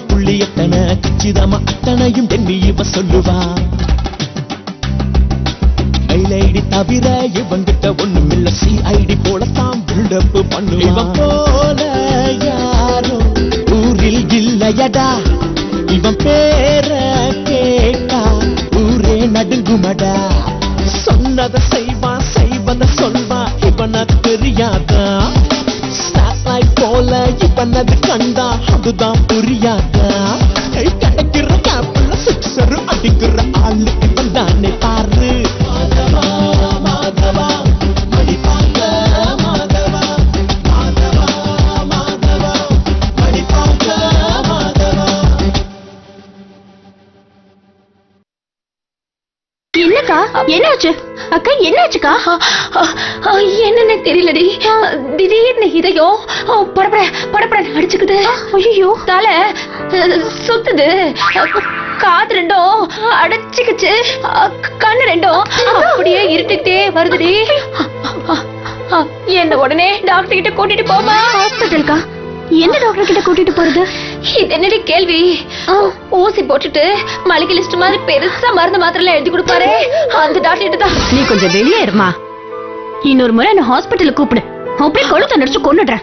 புள்ளி எத்தனை கச்சிதமா அத்தனையும் எண்ணி இவ சொல்லுவா கைலைடி தவிர இவங்கிட்ட ஒண்ணும் இல்ல சிஐடி போலத்தான் பில்டப் பண்ணுவா இவன் போல யாரும் ஊரில் இல்லையடா இவன் பேர கேட்டா ஊரே நடுங்குமடா சொன்னத செய்வான் செய்வத சொல்வான் இவன தெரியாதா ஸ்டார்லைட் போல இவனது கண்டா அதுதான் புரியாதா கை கிடைக்கிற கேப்ல சிக்ஸர் அடிக்கிற ஆளு இவன் தானே பாரு மாதவா மாதவா மணி பார்க்க மாதவா மாதவா மாதவா மணி பார்க்க மாதவா என்னக்கா என்னாச்சு அக்கா என்னாச்சுக்கா என்னன்னு தெரியலடி திடீர்னு இதயம் படப்பட படப்பட அடிச்சுக்குது ஐயோ தலை அஹ், சுத்துது அஹ், காது ரெண்டும் அடைச்சுக்குச்சு அஹ், கண்ணு ரெண்டும் அப்படியே இருட்டுக்கிட்டே வருதுடி அஹ், என்ன உடனே டாக்டர் கிட்ட கூட்டிட்டு போமா ஹாஸ்பிட்டலுக்கா எந்த டாக்டர் கிட்ட கூட்டிட்டு போறது இது என்னடி கேள்வி ஊசி போட்டுட்டு மளிகை லிஸ்ட் மாதிரி பெருசா மருந்து மாத்திரை எழுதி கொடுப்பாரு அந்த டாக்டர் கிட்ட தான் நீ கொஞ்சம் வெளியே இருமா இன்னொரு முறை என்ன ஹாஸ்பிட்டலுக்கு கூப்பிடு அப்படியே கொழுத்த நடிச்சு கொண்டுடுறேன்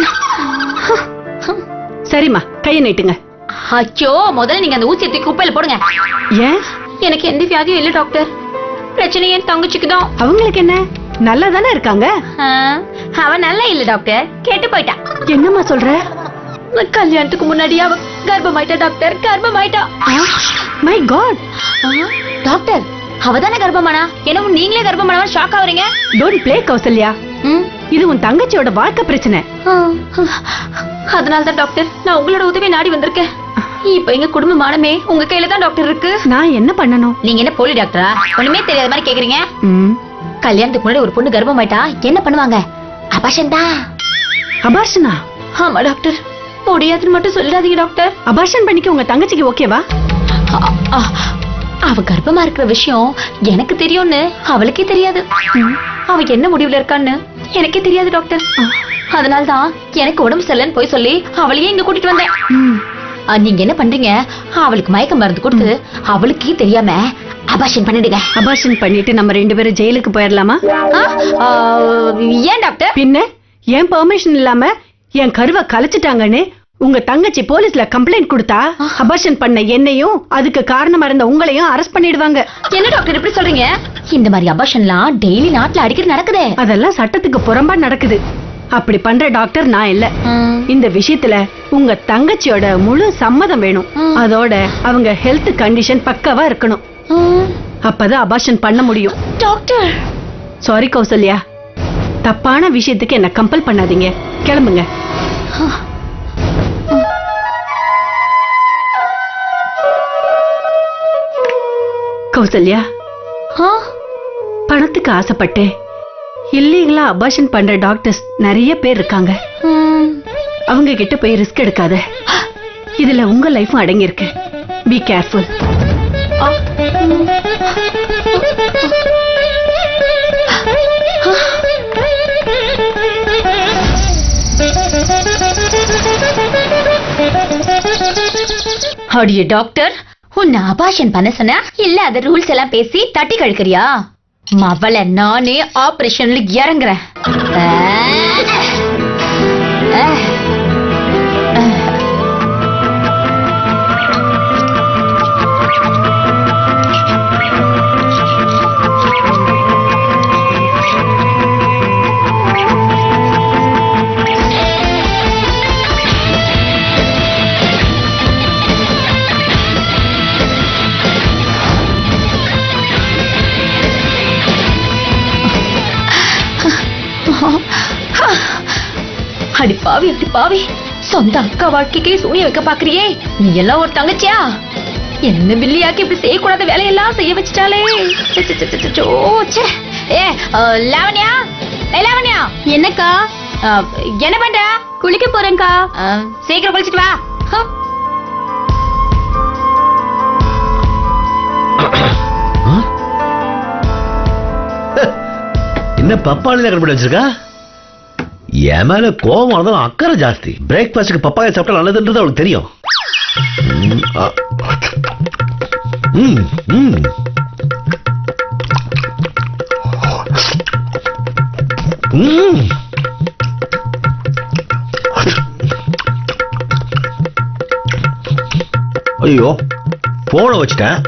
சரிம்மா கையை நீட்டுங்க ஐயோ முதல்ல நீங்க அந்த ஊசியை தூக்கி குப்பையில போடுங்க ஏன் எனக்கு எந்த வியாதியும் இல்ல டாக்டர் பிரச்சனை என் தங்கச்சிக்கு தான் அவங்களுக்கு என்ன நல்லா தானே இருக்காங்க அவன் நல்லா இல்ல டாக்டர் கேட்டு போயிட்டான் என்னம்மா சொல்ற கல்யாணத்துக்கு முன்னாடி அவ கர்ப்பமாயிட்டா டாக்டர் கர்ப்பமாயிட்டா மை காட் டாக்டர் அவ தானே கர்ப்பமானா என்னமோ நீங்களே கர்ப்பமானவன் ஷாக் ஆவறீங்க டோன்ட் ப்ளே கௌசல்யா ம் இது உன் தங்கச்சியோட வாழ்க்கை பிரச்சனை அதனால தான் டாக்டர் நான் உங்களோட உதவி நாடி வந்திருக்கேன் இப்ப எங்க குடும்ப மானமே உங்க கையில தான் டாக்டர் இருக்கு நான் என்ன பண்ணணும் நீங்க என்ன போலி டாக்டரா ஒண்ணுமே தெரியாத மாதிரி கேக்குறீங்க ம், கல்யாணத்துக்கு முன்னாடி ஒரு பொண்ணு கர்ப்பமாயிட்டா என்ன பண்ணுவாங்க அபாஷன் தான் அபார்ஷனா ஆமா டாக்டர் முடியாதுன்னு மட்டும் சொல்லிடாதீங்க டாக்டர் அபார்ஷன் பண்ணிக்க உங்க தங்கச்சிக்கு ஓகேவா அ- அ- அவ கர்ப்பமா இருக்கிற விஷயம் எனக்கு தெரியும்னு அவளுக்கே தெரியாது அவ என்ன முடிவுல இருக்கான்னு எனக்கே தெரியாது டாக்டர் அதனால்தான் எனக்கு உடம்பு சரியில்லைன்னு போய் சொல்லி அவளையே இங்க கூட்டிட்டு வந்தேன் ம், அ, நீங்க என்ன பண்றீங்க அவளுக்கு மயக்க மருந்து கொடுத்து அவளுக்கே தெரியாம அபாஷன் பண்ணிடுங்க அபார்ஷன் பண்ணிட்டு நம்ம ரெண்டு பேரும் ஜெயிலுக்கு போயிடலாமா ஆ, ஆ, ஏன் டாக்டர் பின்ன ஏன் பெர்மிஷன் இல்லாம என் கருவை கலைச்சிட்டாங்கன்னு உங்க தங்கச்சி போலீஸ்ல கம்ப்ளைண்ட் கொடுத்தா அபார்ஷன் பண்ண என்னையும் அதுக்கு காரணமா இருந்த உங்களையும் அரெஸ்ட் பண்ணிடுவாங்க என்ன டாக்டர் இப்படி சொல்றீங்க இந்த மாதிரி அபாஷன்லாம் டெய்லி நாட்டுல அடிக்கடி நடக்குதே அதெல்லாம் சட்டத்துக்கு புறம்பா நடக்குது அப்படி பண்ற டாக்டர் நான் இல்ல இந்த விஷயத்துல உங்க தங்கச்சியோட முழு சம்மதம் வேணும் அதோட அவங்க ஹெல்த் கண்டிஷன் பக்காவா இருக்கணும் அப்பதான் அபார்ஷன் பண்ண முடியும் டாக்டர் சாரி கௌசல்யா தப்பான விஷயத்துக்கு என்ன கம்பல் பண்ணாதீங்க கிளம்புங்க கௌசல்யா ஆ பணத்துக்கு ஆசைப்பட்டு இல்லீங்களா அபார்ஷன் பண்ற டாக்டர்ஸ் நிறைய பேர் இருக்காங்க ம். அவங்க கிட்ட போய் ரிஸ்க் எடுக்காத இதுல உங்க லைஃபும் அடங்கி இருக்கு பி கேர்ஃபுல் ஆ. ம். அடியே டாக்டர் உன்னை அபாஷன் பண்ண சொன்னா இல்ல அது ரூல்ஸ் எல்லாம் பேசி தட்டி கழிக்கிறியா மவள நானே ஆபரேஷன்ல இறங்குறேன் ஆ. ஆ. ஆ. அடி பாவி அடி பாவி சொந்த அக்கா வாழ்க்கைக்கே சூனிய வைக்க பாக்குறியே நீ எல்லாம் ஒரு தங்கச்சியா என்ன பில்லியாக்கி இப்படி செய்யக்கூடாத வேலையெல்லாம் செய்ய வச்சுட்டாலே ச்சே, ச்சே, ச்சே, ச்சே, ச்சே, ஓ, ச்சே. ஏ அஹ், லாவண்யா ஏ லாவண்யா என்னக்கா என்ன பண்ற குளிக்க போறேன்க்கா சீக்கிரம் குளிச்சிட்டு வா ஹ. என்ன பப்பாளி கண்டுபிடி வச்சிருக்கா என் மேல கோவம் வந்தாலும் அக்கறை ஜாஸ்தி பிரேக்ஃபாஸ்ட்க்கு பப்பாயா சாப்பிட்டா நல்லதுன்றது அவளுக்கு தெரியும் ம், ஆ. ம், ம். ம். ஐயோ போன வச்சுட்டேன்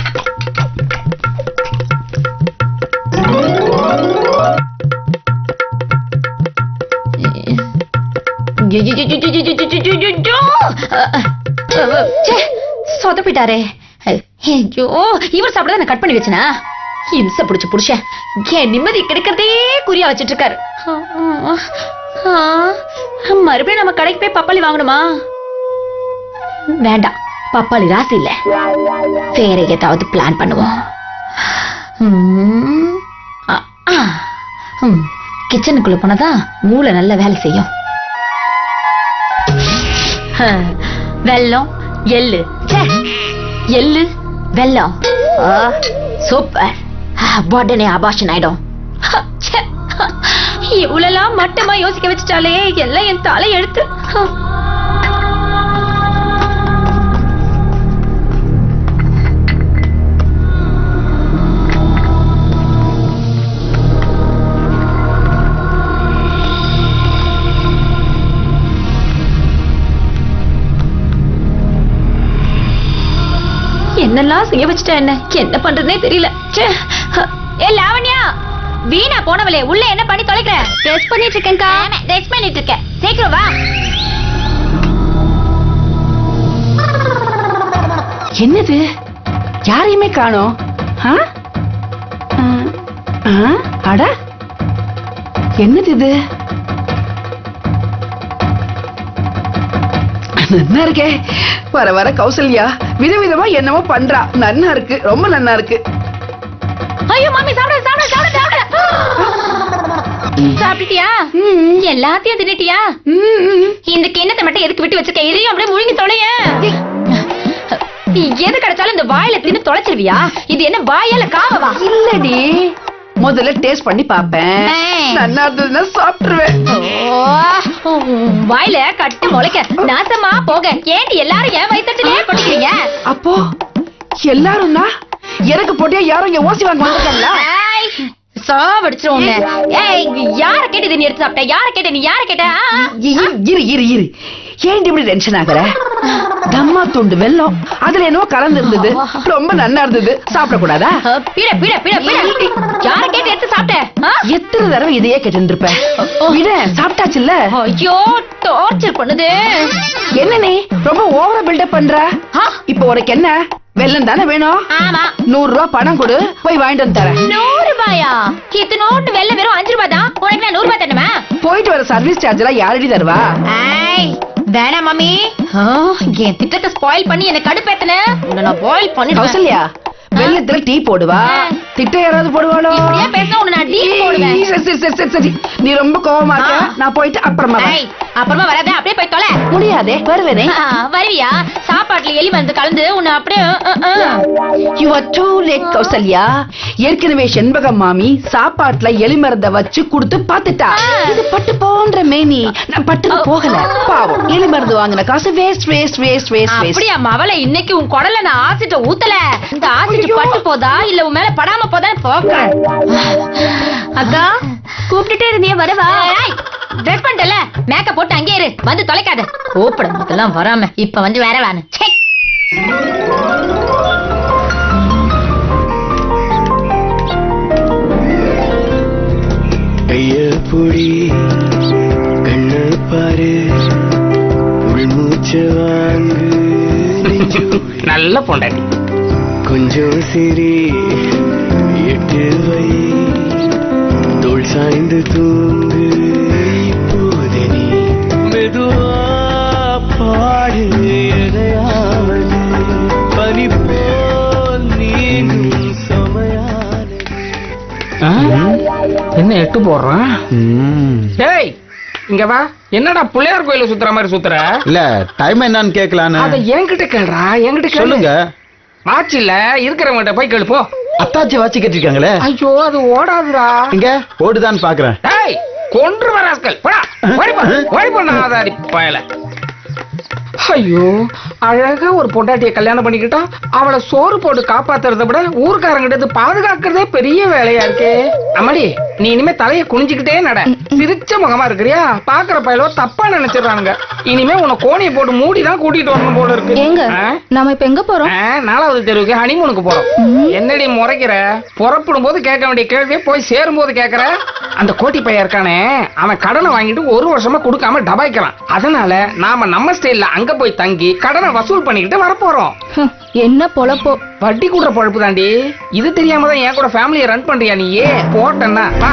சொதப்பிட்டாரே ஐயோ இவர் சாப்பிட நான் கட் பண்ணி வச்சனா இம்ச புடிச்சு புடிச்சேன் என் நிம்மதி கிடைக்கிறதே குறியா வச்சிட்டு இருக்காரு ஆ, மறுபடியும் நம்ம கடைக்கு போய் பப்பாளி வாங்கணுமா வேண்டாம் பப்பாளி ராசி இல்ல வேற ஏதாவது பிளான் பண்ணுவோம் ம், ஆ, ஆ, ம், கிச்சனுக்குள்ள போனதான் மூளை நல்ல வேலை செய்யும் ஹ, வெல்லம் எள்ளு ச்சே, எள்ளு வெல்லம் ஆ, சூப்பர் ஆ, உடனே அபாஷன் ஆயிடும் ஹ, ச்சே, ஹ, இவ்வளெல்லாம் மட்டமா யோசிக்க வச்சுட்டாலே எல்லாம் என் தலை எழுத்து ஹ. என்னெல்லாம் செய்ய வச்சுட்டேன் என்ன என்ன பண்றதுனே தெரியல ச்சே. ஏ லாவண்யா வீணா போனவளே உள்ள என்ன பண்ணி தொலைக்கிற ரெஸ்ட் பண்ணிட்டு இருக்கேன்க்கா ரெஸ்ட் பண்ணிட்டு இருக்கேன் சீக்கிரம் வா என்னது யாரையுமே காணோம் ஆ? ஆ, ஆ, அட என்னது இது நன்னா இருக்கே வர வர கௌசல்யா விதவிதமா என்னமோ பண்றா நன்னா இருக்கு ரொம்ப நன்னா இருக்கு ஐயோ மாமி சாப்பிட சாப்பிட சாப்பிட சாப்பிட சாப்பிட்டியா எல்லாத்தையும் தின்னுட்டியா ம், ம். இந்த கிண்ணத்தை மட்டும் எதுக்கு விட்டு வச்சிருக்க இதையும் அப்படியே முழுங்கி தொலைய நீ எது கிடைச்சாலும் இந்த வாயில தின்னு தொலைச்சிருவியா இது என்ன வாயால காவவா இல்லடி முதல்ல டேஸ்ட் பண்ணி பாப்பேன் ஏய். நன்னா இருந்ததுன்னா சாப்பிட்டுருவேன் ஓ, உம், வாயில கட்டு முளைக்க நாசமா போக ஏண்டி எல்லாரும் என் வயிற்றுலயே கொட்டிக்கிறீங்க அப்போ எல்லாரும்னா எனக்கு போட்டியா யாரும் இங்க ஓசி வாங்க வந்திருக்காங்களா ஏய், சாவடிச்சிரும் உன்னை. ஏய் யார கேட்டு இது நீ எடுத்து சாப்பிட்ட யார கேட்ட நீ யார கேட்ட ஆ, ஆ. இ- இரு இரு இரு ஏன்டி இப்படி டென்ஷன் ஆகுற தம்மா துண்டு வெல்லம் அதுல என்னவோ கலந்து இருந்தது ரொம்ப நன்னா இருந்தது சாப்பிடக்கூடாதா ஆ, பிட பிட பிட பிட யார கேட்டு எடுத்து சாப்பிட்ட ஆ? எத்தனை தடவை இதையே கேட்டு இருப்பேன் விட சாப்பிட்டாச்சுல்ல ஐயோ டார்ச்சர் பண்ணுது என்ன நீ ரொம்ப ஓவரா பில்டப் பண்ற ஆ, இப்போ உனக்கு என்ன வெல்லம் தானே வேணும் ஆமா நூறு ரூபாய் பணம் கொடு போய் வாங்கிட்டு வந்து தரேன் நூறு ரூபாயா இத்தனோட்டு வெள்ள வெறும் அஞ்சு ரூபாய் தான் உனக்கு நான் நூறு ரூபாய் தரணுமா போயிட்டு வர சர்வீஸ் சார்ஜ் எல்லாம் யாரடி தருவா ஏய் வேணாம் மாமி ஆ, என் திட்டத்தை ஸ்பாயில் பண்ணி என்ன கடுப்பேத்தன உன்னை நான் பாயில் பண்ணிடுவேன் கௌசல்யா வெள்ளத்துல டீ போடுவா திட்டம் யாராவது போடுவாளோ இப்படியே பேசினா உன்னை நான் டீ போடுவேன் ஏய், சரி, சரி, சரி, சரி, சரி. நீ ரொம்ப கோவமா இருக்க ஆ. நான் போயிட்டு அப்புறமா வரேன். ஏய், அப்புறமா வராத அப்படியே போய் தொலை முடியாதே வருவேனே ஆ, வருவியா சாப்பாட்டுல எலி மருந்து கலந்து உன்னை அப்படியே அ, அ. You are too late Kausalya ஏற்கனவே செண்பகம் மாமி சாப்பாட்டுல எலிமருந்த வச்சு கொடுத்து பாத்துட்டா ஆ. இது பட்டு போன்ற மேனி நான் பட்டுக்கு போகல பாவம் எலிமருந்து வாங்கின காசு waste waste waste waste waste அப்படியா மவளை இன்னைக்கு உன் குடல நான் ஆசிட்ட ஊத்தல இந்த ஆசிட்டு ஐயோ. பட்டு போதா இல்ல உன் மேல படாம போதா போக்குறேன் அக்கா கூப்பிட்டுட்டே இருந்தியே வரவா ட்ரெஸ் பண்ணிட்டல மேக்கப் போட்டு அங்கே இரு வந்து தொலைக்காத கூப்பிடும் போதெல்லாம் வராம இப்ப வந்து வேற வேணும் ச்சே. கைய புடி கண்ணு பாரு உள்மூச்ச வாங்கு நெஞ்சோடு நல்ல பொண்டாட்டி கொஞ்சம் சிரி எட்டு வை தோள் சாய்ந்து தூங்கு இப்போது நீ மெதுவா பாடு எதையாவது பனி போல் நீங்கும் சமையானது ஆ? என்ன எட்டு போடுறான் டேய் இங்க வா என்னடா பிள்ளையார் கோயில சுத்துற மாதிரி சுத்துற இல்ல டைம் என்னன்னு கேட்கலான்னு அத என்கிட்ட கேளுடா என்கிட்ட கேளு. சொல்லுங்க ஆச்சு இல்ல இருக்கிறவங்கிட்ட போய் கேளு போ அத்தாச்சி வாட்சி கேட்டிருக்காங்களே ஐயோ அது ஓடாதுடா இங்க ஓடுதான்னு பாக்குறேன் டேய் கொன்று வராஸ்கள் போடா ஓடி போ ஓடி போ நாதாரி பயல ஐயோ அழகா ஒரு பொண்டாட்டிய கல்யாணம் பண்ணிக்கிட்டா அவளை சோறு போட்டு காப்பாத்துறத விட ஊர்க்காரங்கிட்ட இருந்து பாதுகாக்கிறதே பெரிய வேலையா இருக்கே அம்மாடி நீ இனிமே தலைய குனிஞ்சுக்கிட்டே நட சிரிச்ச முகமா இருக்கிறியா பாக்குற பயலோ தப்பா நினைச்சிடறானுங்க இனிமே உன்னை கோணியை போட்டு மூடி தான் கூட்டிட்டு வரணும் போல இருக்கு ஏங்க ஆ? நாம இப்ப எங்க போறோம் ஆ, நாலாவது தெருவுக்கு ஹனிமூனுக்கு போறோம் என்னடி முறைக்கிற புறப்படும் போது கேட்க வேண்டிய கேள்வியை போய் சேரும் போது கேக்குற அந்த கோட்டி பையன் இருக்கானே அவன் கடனை வாங்கிட்டு ஒரு வருஷமா கொடுக்காம டபாய்க்கிறான் அதனால நாம நம்ம ஸ்டைல்ல அங்க போய் தங்கி கடனை வசூல் பண்ணிக்கிட்டு வரப்போறோம் ஹம், என்ன பொழப்போ வட்டி கூடுற பழப்பு தாண்டி இது தெரியாம தான் என் கூட ஃபேமிலியை ரன் பண்றியா நீ ஏ போட்டேன்னா வா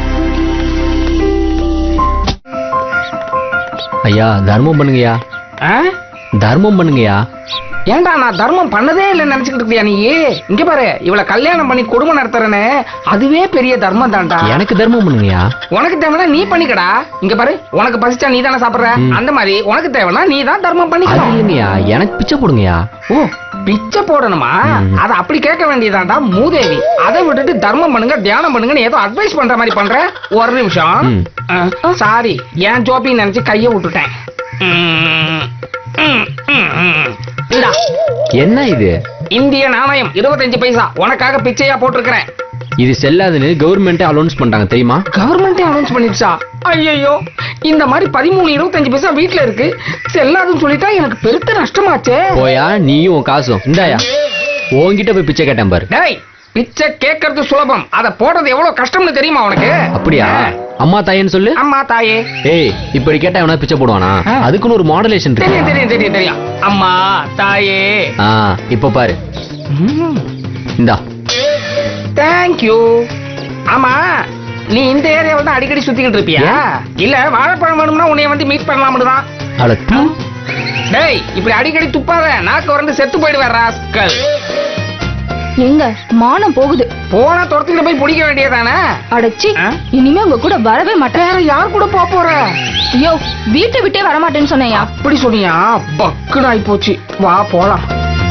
ஐயா தர்மம் பண்ணுங்கய்யா ஆ? தர்மம் பண்ணுங்கய்யா ஏன்டா நான் தர்மம் பண்ணதே இல்லைன்னு நினைச்சுக்கிட்டு இருக்கியா நீ இங்க பாரு இவளை கல்யாணம் பண்ணி குடும்பம் நடத்துறேன்னு அதுவே பெரிய தர்மம் தான்டா எனக்கு தர்மம் பண்ணுங்கய்யா உனக்கு தேவைன்னா நீ பண்ணிக்கடா இங்க பாரு உனக்கு பசிச்சா நீ தானே சாப்பிடுற ம். அந்த மாதிரி உனக்கு தேவைன்னா நீ தான் தர்மம் அது பண்ணிக்கணும் இல்லைங்கய்யா எனக்கு பிச்சை போடுங்கய்யா ஓ பிச்சை போடணுமா ம். அத அப்படி கேட்க வேண்டியதாண்டா மூதேவி அதை விட்டுட்டு தர்மம் பண்ணுங்க தியானம் பண்ணுங்கன்னு ஏதோ அட்வைஸ் பண்ற மாதிரி பண்ற ஒரு நிமிஷம் ம். சாரி ஏன் ஜோபி நினைச்சு கைய விட்டுட்டேன் ம், ம், ம், ம். இந்தா, என்ன இது இந்திய நாணயம் இருபத்தஞ்சு பைசா உனக்காக பிச்சையா போட்டிருக்கிறேன் இது செல்லாதுன்னு கவர்மெண்ட் அலௌன்ஸ் பண்ணிட்டாங்க தெரியுமா கவர்மெண்டே அனௌன்ஸ் பண்ணிடுச்சா ஐயோ இந்த மாதிரி பதிமூணு இருபத்தஞ்சு பைசா வீட்ல இருக்கு செல்லாதுன்னு சொல்லிட்டா எனக்கு பெருத்த நஷ்டமாச்சே போயா நீயும் உன் காசும் இந்தாயா உன்கிட்ட போய் பிச்சை கேட்டேன் பாரு டேய் பிச்சை கேட்கறது சுலபம் அத போடுறது எவ்வளவு கஷ்டம்னு தெரியுமா உனக்கு அப்படியா அம்மா தாயேன்னு சொல்லு அம்மா தாயே ஏய் இப்படி கேட்டா எவனா பிச்சை போடுவானா ஆ. அதுக்குன்னு ஒரு மாடுலேஷன் தெரியும் இருக்கு தெரியும் தெரியும் தெரியும் அம்மா தாயே ஆ இப்ப பாரு இந்தா தேங்க்யூ ஆமா நீ இந்த ஏரியாவில் தான் அடிக்கடி சுத்திக்கிட்டு இருப்பியா இல்ல வாழைப்பழம் வேணும்னா உன்னைய வந்து மீட் பண்ணலாம்னு தான் அட தூ. டேய் இப்படி அடிக்கடி துப்பாத நாக்கு வந்து செத்து போயிடுவேன் ராஸ்கல் எங்க மானம் போகுது போனா துரத்துக்கிட்டு போய் பிடிக்க வேண்டியதானே அடச்சி ஆ? இனிமே உங்க கூட வரவே மாட்டேன் வேற யார் கூட போக போற ஐயோ வீட்டை விட்டே வர மாட்டேன்னு சொன்னேயா அப்படி சொன்னியா பக்குன்னு ஆயி போச்சு வா போலாம்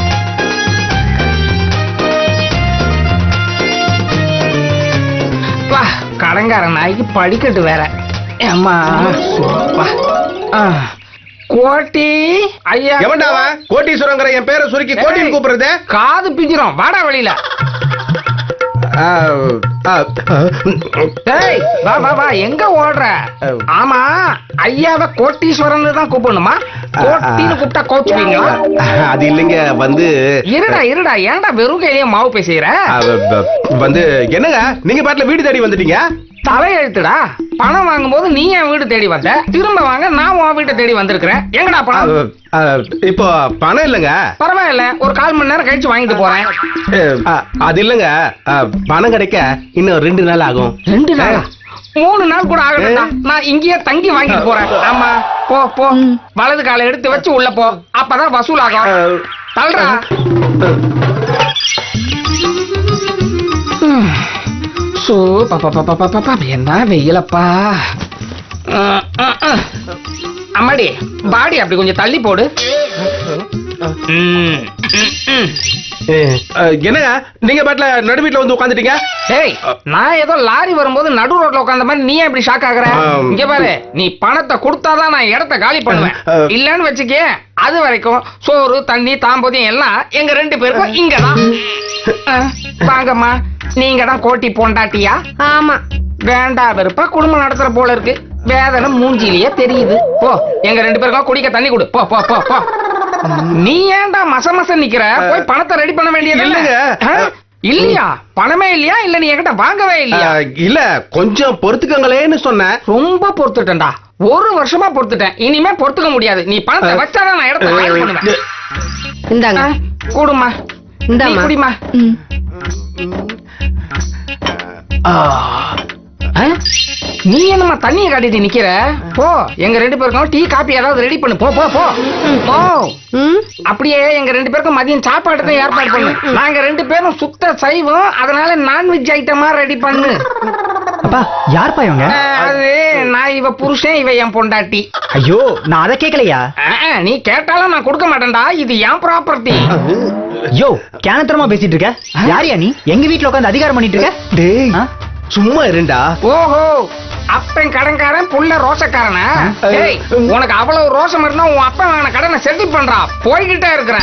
வா கடங்கார நாய்க்கு படிக்கட்டு வேற அம்மா வா ஆ. கோட்டி ஐயா எவன்டாவா கோட்டீஸ்வரங்கிற என் பேரை சுருக்கி கோட்டின்னு கூப்பிடுறது காது பிஞ்சிரும் வாடா வெளியில ஆ, ஆ, டேய் வா வா வா எங்க ஓடுற ஆமா ஐயாவ கோட்டீஸ்வரன் தான் கூப்பிடணுமா கோட்டின்னு கூப்பிட்டா கோச்சுவீங்களா அது இல்லைங்க வந்து இருடா இருடா ஏன்டா வெறும் கையிலேயே மாவு பேசுகிற ஆ, வ- வ- வந்து என்னங்க நீங்க பாட்டுல வீடு தேடி வந்துட்டீங்க தலையெழுத்துடா பணம் வாங்கும்போது நீ என் வீடு தேடி வந்த திரும்ப வாங்க நான் உன் வீட்டை தேடி வந்திருக்கிறேன் எங்கடா ஆ, பணம் ஆ, இப்போ பணம் இல்லைங்க பரவாயில்ல ஒரு கால் மணி நேரம் கழிச்சு வாங்கிட்டு போறேன் ஆ, அது இல்லைங்க ஆ, பணம் கிடைக்க இன்னும் ரெண்டு நாள் ஆகும் ரெண்டு நாளா மூணு நாள் கூட ஆகணும்டா நான் இங்கேயே தங்கி வாங்கிட்டு போறேன் ஆமா போ போ வலது காலை எடுத்து வச்சு உள்ள போ அப்பதான் வசூல் ஆகும் தள்ளுறா சோ பாப்பா பாப்பா பாப்பா பாப்பா என்ன வெயிலப்பா அஹ், அஹ், அஹ். அம்மாடி பாடி அப்படி கொஞ்சம் தள்ளி போடு ம், ம், ம். ஆ, என்னங்க நீங்க பாட்டுல நடு வீட்டுல வந்து உட்காந்துட்டீங்க டேய் நான் ஏதோ லாரி வரும்போது நடு ரோட்ல உட்கார்ந்த மாதிரி நீ ஏன் இப்படி ஷாக் ஆகுற ஆம். இங்க பாரு நீ பணத்தை கொடுத்தாதான் நான் இடத்த காலி பண்ணுவேன் அஹ். இல்லன்னு வச்சுக்கே அது வரைக்கும் சோறு தண்ணி தாம்பூதியம் எல்லாம் எங்க ரெண்டு பேருக்கும் இங்கதான் அஹ், வாங்கம்மா நீங்க தான் கோட்டி பொண்டாட்டியா ஆமா வேண்டா வெறுப்பா குடும்பம் நடத்துற போல இருக்கு வேதனை மூஞ்சிலேயே தெரியுது போ எங்க ரெண்டு பேருக்கும் குடிக்க தண்ணி கொடு போ போ போ போ நீ ஏன்டா மச மச நிக்கிற போய் பணத்தை ரெடி பண்ண வேண்டியது இல்லைங்க. இல்லையா பணமே இல்லையா இல்ல நீ என்கிட்ட வாங்கவே ஆ, இல்லையா இல்ல கொஞ்சம் பொறுத்துக்கங்களேன்னு சொன்னேன் ரொம்ப பொறுத்துட்டேன்டா ஒரு வருஷமா பொறுத்துட்டேன் இனிமே பொறுத்துக்க முடியாது நீ பணத்தை வச்சாதான் நான் இடத்த காலி பண்ணுவேன் இந்தாங்க ஆ, கூடுமா நீ இந்தாம்மா. குடிமா ம். ஆ, நீ என்னம்மா தண்ணிய காட்டிட்டு நிக்கிற போ எங்க ரெண்டு பேருக்கும் டீ காபி ஏதாவது ரெடி பண்ணு போ போ போ போ ம் அப்படியே எங்க ரெண்டு பேருக்கும் மதியம் சாப்பாடு ஏற்பாடு பண்ணு நாங்க ரெண்டு பேரும் சுத்த சைவம் அதனால நான்வெஜ் ஐட்டமா ரெடி பண்ணு அப்பா யார்ப்பா இவங்க அஹ், அது நான் இவ புருஷன் இவ என் பொண்டாட்டி ஐயோ நான் அதை கேட்கலையா அஹ், நீ கேட்டாலும் நான் கொடுக்க மாட்டேன்டா இது என் ப்ராப்பர்ட்டி யோ கேனத்தரமா பேசிட்டு இருக்க யாரியா நீ எங்க வீட்ல உட்காந்து அதிகாரம் பண்ணிட்டு இருக்க டேய் ஆ? சும்மா இருண்டா ஓஹோ அப்பன் கடன்காரன் புள்ள ரோசக்காரனா ஏய் உனக்கு அவ்வளவு ரோசம் இருந்தா உன் அப்பன் வாங்கின கடனை செட்டில் பண்றான் போய்கிட்டே இருக்கிறேன்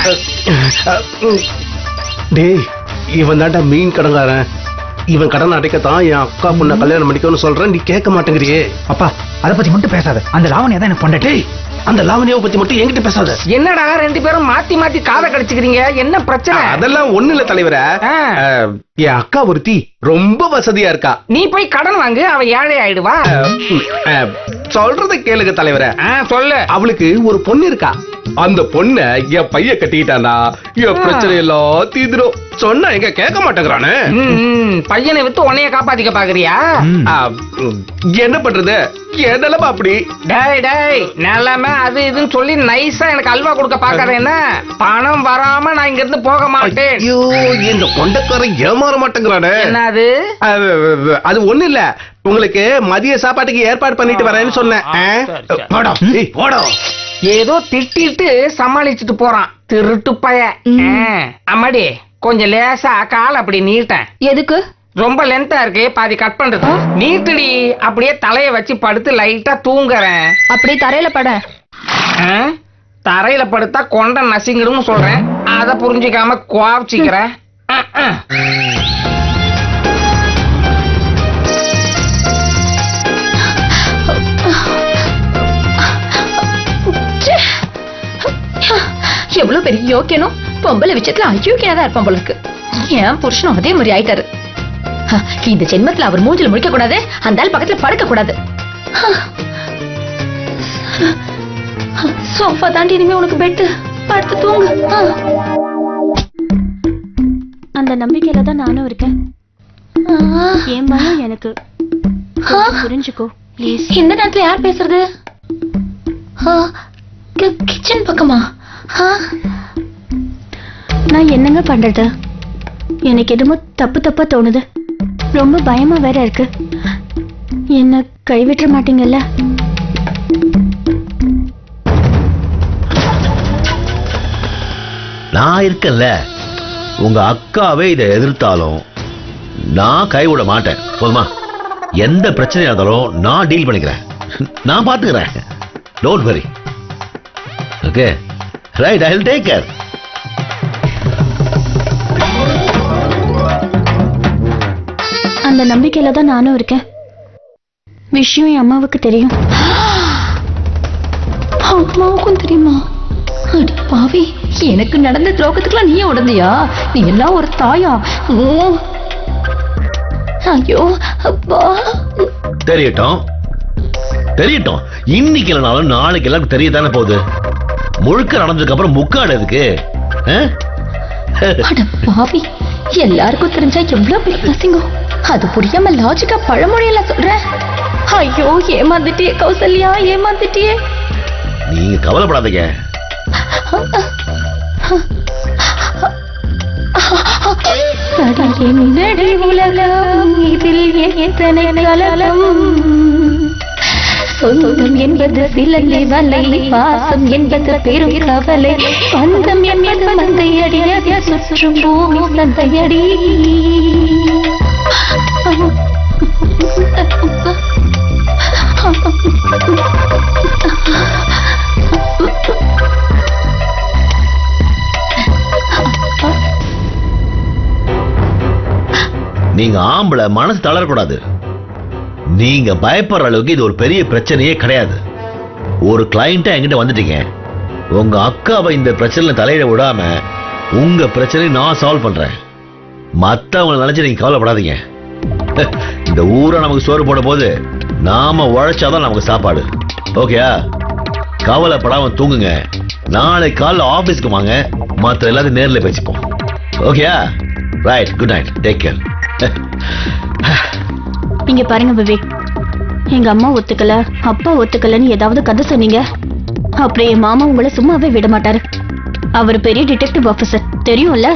டேய் இவன் தான்டா மீன் கடங்காரன் இவன் கடன் அடைக்கத்தான் என் அக்கா பொண்ணை கல்யாணம் பண்ணிக்கணும்னு சொல்றேன் நீ கேட்க மாட்டேங்கிறியே அப்பா அதை பத்தி மட்டும் பேசாத அந்த லாவணியா தான் எனக்கு பொண்டாட்டி டேய் அந்த லாவணியாவை பத்தி மட்டும் என்கிட்ட பேசாத என்னடா ரெண்டு பேரும் மாத்தி மாத்தி காதை கடிச்சுக்கிறீங்க என்ன பிரச்சனை அதெல்லாம் ஒண்ணு இல்ல தலைவர ஆ. என் அக்கா ஒருத்தி ரொம்ப வசதியா இருக்கா நீ போய் கடன் வாங்கு அவ ஏழை ஆயிடுவா ம், அஹ், சொல்றத கேளுங்க தலைவர ஆ, சொல்லு அவளுக்கு ஒரு பொண்ணு இருக்கா அந்த பொண்ண என் பைய கட்டிக்கிட்டானா என் பிரச்சனை எல்லாம் தீந்துரும் சொன்னா எங்க கேட்க மாட்டேங்கிறானே ம், ம், பையனை வித்து உன்னைய காப்பாத்திக்க பாக்குறியா ஆ, ம், என்ன பண்றது என் நிலைமை அப்படி டேய் டேய் நிலைமை அது இதுன்னு சொல்லி நைஸா எனக்கு அல்வா கொடுக்க பாக்காத என்ன பணம் வராம நான் இங்க இருந்து போக மாட்டேன் ஐயோ இந்த கொண்டக்காரன் ஏமாற மாட்டேங்கிறானே என்னது அது அது ஒண்ணு இல்ல உங்களுக்கு மதிய சாப்பாட்டுக்கு ஏற்பாடு பண்ணிட்டு வரேன்னு சொன்னேன் ஆ? சரி, சரி. போடா, ஏய், போடா. ஏதோ திட்டிட்டு சமாளிச்சுட்டு போறான் திருட்டு பய அம்மாடி கொஞ்சம் லேசா கால் அப்படி நீட்டேன் எதுக்கு ரொம்ப லென்த்தா இருக்கு பாதி கட் பண்றது நீட்டுடி அப்படியே தலைய வச்சு படுத்து லைட்டா தூங்குறேன் அப்படியே தரையில பட ஆ? தரையில படுத்தா கொண்ட நசிங்கிடும்னு சொல்றேன் அத புரிஞ்சுக்காம குவாச்சிக்கிறேன் அஹ், அஹ். எவ்வளவு பெரிய யோக்கியனும் பொம்பளை விஷயத்துல அயோக்கியனா தான் இருப்பான் போல இருக்கு என் புருஷனும் அதே மாதிரி ஆயிட்டாரு ஹ, இந்த ஜென்மத்துல அவர் மூஞ்சில முடிக்க கூடாது அந்த ஆள் பக்கத்துல படுக்க கூடாது சோஃபா தாண்டி இனிமே உனக்கு பெட்டு படுத்து தூங்கு ஆ. அந்த நம்பிக்கையில தான் நானும் இருக்கேன் ஆ. என் பயம் எனக்கு ஆ. புரிஞ்சுக்கோ ப்ளீஸ் இந்த நேரத்துல யார் பேசுறது ஆ, கி- கிச்சன் பக்கமா ஆ, நான் என்னங்க பண்றது எனக்கு என்னமோ தப்பு தப்பா தோணுது ரொம்ப பயமா வேற இருக்கு என்ன கைவிட்டுற மாட்டீங்கல்ல நான் இருக்கேன்ல உங்க அக்காவே இதை எதிர்த்தாலும் நான் கைவிட மாட்டேன் போதுமா எந்த பிரச்சனையா இருந்தாலும் நான் டீல் பண்ணிக்கிறேன் நான் பாத்துக்கிறேன் don't worry okay right I will take care அந்த நம்பிக்கையில தான் நானும் இருக்கேன் விஷயம் என் அம்மாவுக்கு தெரியும் அம்மாவுக்கும் தெரியுமா அடி பாவி எனக்கு நடந்த துரோகத்துக்குலாம் நீயே உடந்தியா நீ எல்லாம் ஒரு தாயா உம். ஐயோ அப்பா தெரியட்டும் தெரியட்டும் இன்னைக்கு இல்லைனாலும் நாளைக்கு எல்லாம் தெரியத்தானே போகுது முழுக்க நடந்ததுக்கு அப்புறம் முக்காடு எதுக்கு ஆ? அட பாவி எல்லாருக்கும் தெரிஞ்சா எவ்வளவு பெரிய அசிங்கம் அது புரியாம லாஜிக்கா பழமொழியெல்லாம் சொல்ற ஐயோ ஏமாந்துட்டியே கௌசல்யா ஏமாந்துட்டியே நீங்க கவலைப்படாதீங்க என்னடி உலகம் இதில் எத்தனை கலலம் சொந்தம் என்பது சிலங்கை வலை பாசம் என்பது பெரும் கவலை பந்தம் என்பது மந்தையடி அது சுற்றும் பூமி சந்தையடி நீங்க ஆம்பளை மனசு தளரக்கூடாது நீங்க பயப்படுற அளவுக்கு இது ஒரு பெரிய பிரச்சனையே கிடையாது ஒரு கிளைண்ட்டா என்கிட்ட வந்துட்டீங்க உங்க அக்காவை இந்த பிரச்சனையில தலையிட விடாம உங்க பிரச்சனையை நான் சால்வ் பண்றேன் மத்தவங்களை நினைச்சு நீங்க கவலைப்படாதீங்க இந்த ஊரை நமக்கு சோறு போட போது நாம உழைச்சாதான் நமக்கு சாப்பாடு ஓகேயா கவலைப்படாம தூங்குங்க நாளை காலைல ஆபீஸ்க்கு வாங்க மத்த எல்லாத்தையும் நேர்ல பேசிப்போம் ஓகேயா right good night take care இங்க பாருங்க விவேக் எங்க அம்மா ஒத்துக்கல அப்பா ஒத்துக்கலன்னு ஏதாவது கதை சொன்னீங்க அப்புறம் என் மாமா உங்களை சும்மாவே விட மாட்டாரு அவர் பெரிய டிடெக்டிவ் ஆபீசர் தெரியும்ல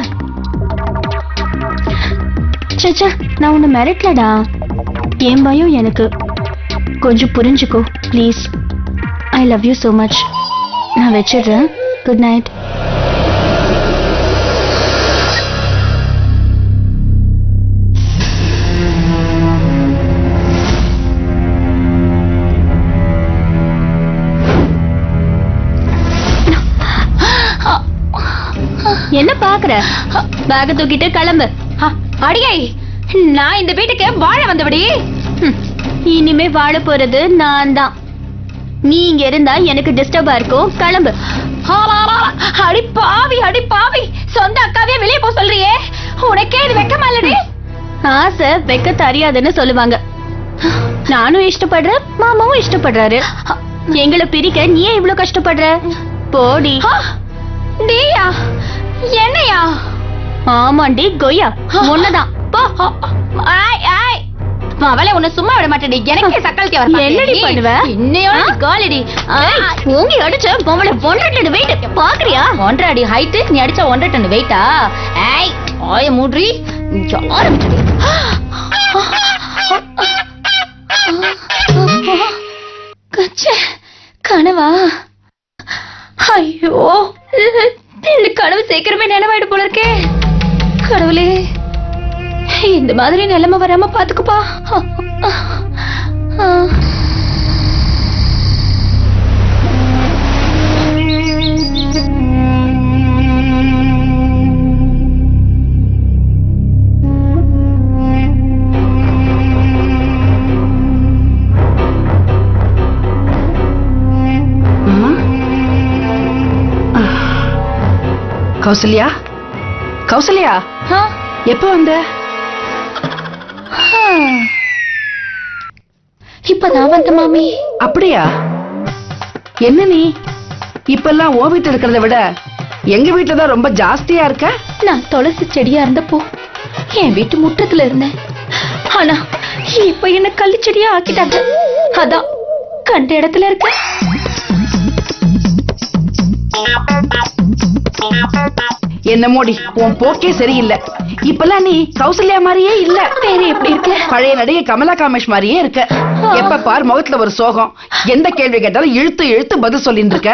சச்சா நான் உன்னை மிரட்டலடா என் பயம் எனக்கு கொஞ்சம் புரிஞ்சுக்கோ please I love you so much நான் வச்சிடுறேன் குட் நைட் என்ன பாக்குற பேக தூக்கிட்டு கிளம்பு அ- அடியே நான் இந்த வீட்டுக்கு வாழ வந்தபடி ஹம், இனிமே வாழ போறது நான் தான் நீ இங்க இருந்தா எனக்கு டிஸ்டர்பா இருக்கும் கிளம்பு ஆ, ஆ, ஆ, அடி பாவி அடி பாவி சொந்த அக்காவே வெளியே போ சொல்றியே உனக்கே இது வெக்கமா இல்லடி ஆசை வைக்க தெரியாதுன்னு சொல்லுவாங்க நானும் இஷ்டப்படுறேன் மாமாவும் இஷ்டப்படுறாரு எங்களை பிரிக்க நீ ஏன் இவ்ளோ கஷ்டப்படுற போடி ஆ, நீயா என்னையா ஆமாண்டி கொய்யா உன்னதான் போ ஆ, ஆய் ஆய் அவளை உன்னை சும்மா விட மாட்டேடி எனக்கே சக்காலத்தி வர என்னடி பண்ணுவ? இன்னையோட காலடி ஓங்கி அடிச்ச பொம்பளை ஒன்றரை வெயிட் பாக்குறியா ஒன்றரை அடி ஹைட் நீ அடிச்ச ஒன்றரை டன் வெயிட்டா ஏய் ஆய மூட்ரி ஆரம்பிச்சிடு கச்சே கனவா ஐயோ இந்த கனவு சீக்கிரமே நினைவாயிடு போல இருக்கே கடவுளே இந்த மாதிரி நிலைமை வராம பாத்துக்குப்பா கௌசல்யா கௌசல்யா எப்ப வந்த இப்ப நான் வந்த மாமி அப்படியா என்ன நீ இப்பெல்லாம் ஓ வீட்டு இருக்கிறத விட எங்க வீட்டுல தான் ரொம்ப ஜாஸ்தியா இருக்க நான் துளசி செடியா இருந்தப்போ என் வீட்டு முற்றத்துல இருந்தேன் ஆனா இப்ப என்ன கள்ளி செடியா ஆக்கிட்டாங்க அதான் கண்ட இடத்துல இருக்க என்னமோடி உன் போக்கே சரியில்லை இப்பெல்லாம் நீ கௌசல்யா மாதிரியே இல்ல வேற எப்படி இருக்க பழைய நடிகை கமலா காமேஷ் மாதிரியே இருக்க எப்ப பார் முகத்துல ஒரு சோகம் எந்த கேள்வி கேட்டாலும் இழுத்து இழுத்து பதில் சொல்லிட்டு இருக்க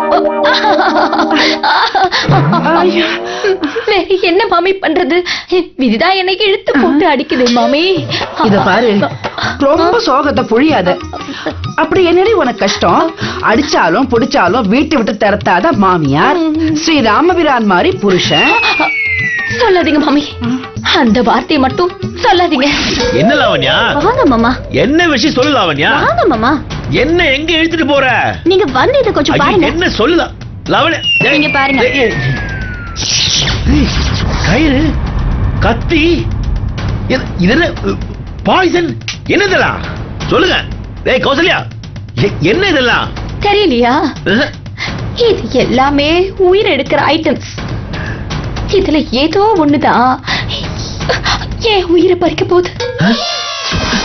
ஐயோ. வேற என்ன மாமி பண்றது விதிதான் என்னை இழுத்து போட்டு அடிக்குது மாமி இத பாரு ரொம்ப சோகத்தை புழியாத அப்படி என்னடி உனக்கு கஷ்டம் அடிச்சாலும் புடிச்சாலும் வீட்டை விட்டு திறத்தாத மாமியார் ஸ்ரீ ராமபிரான் மாதிரி புருஷன் சொல்லாதீங்க மாமி அந்த வார்த்தையை மட்டும் சொல்லாதீங்க என்ன லாவண்யா வாங்க மாமா என்ன விஷயம் சொல்லு லாவண்யா வாங்க மாமா என்ன எங்க இழுத்துட்டு போற நீங்க வந்து இதை கொஞ்சம் ஐயோ, பாருங்க என்ன சொல்லுதா லாவண்யா ஏய், நீங்க பாருங்க. ஏய், ஏய். ஏய், கயிறு கத்தி இது இது என்ன பாய்சன் என்னதெல்லாம் சொல்லுங்க ஏய் கௌசல்யா எ- என்ன இதெல்லாம் தெரியலையா அஹ், இது எல்லாமே உயிர் எடுக்கிற ஐட்டம்ஸ் இதுல ஏதோ ஒண்ணுதான் என் உயிரை பறிக்க போகுது அஹ்.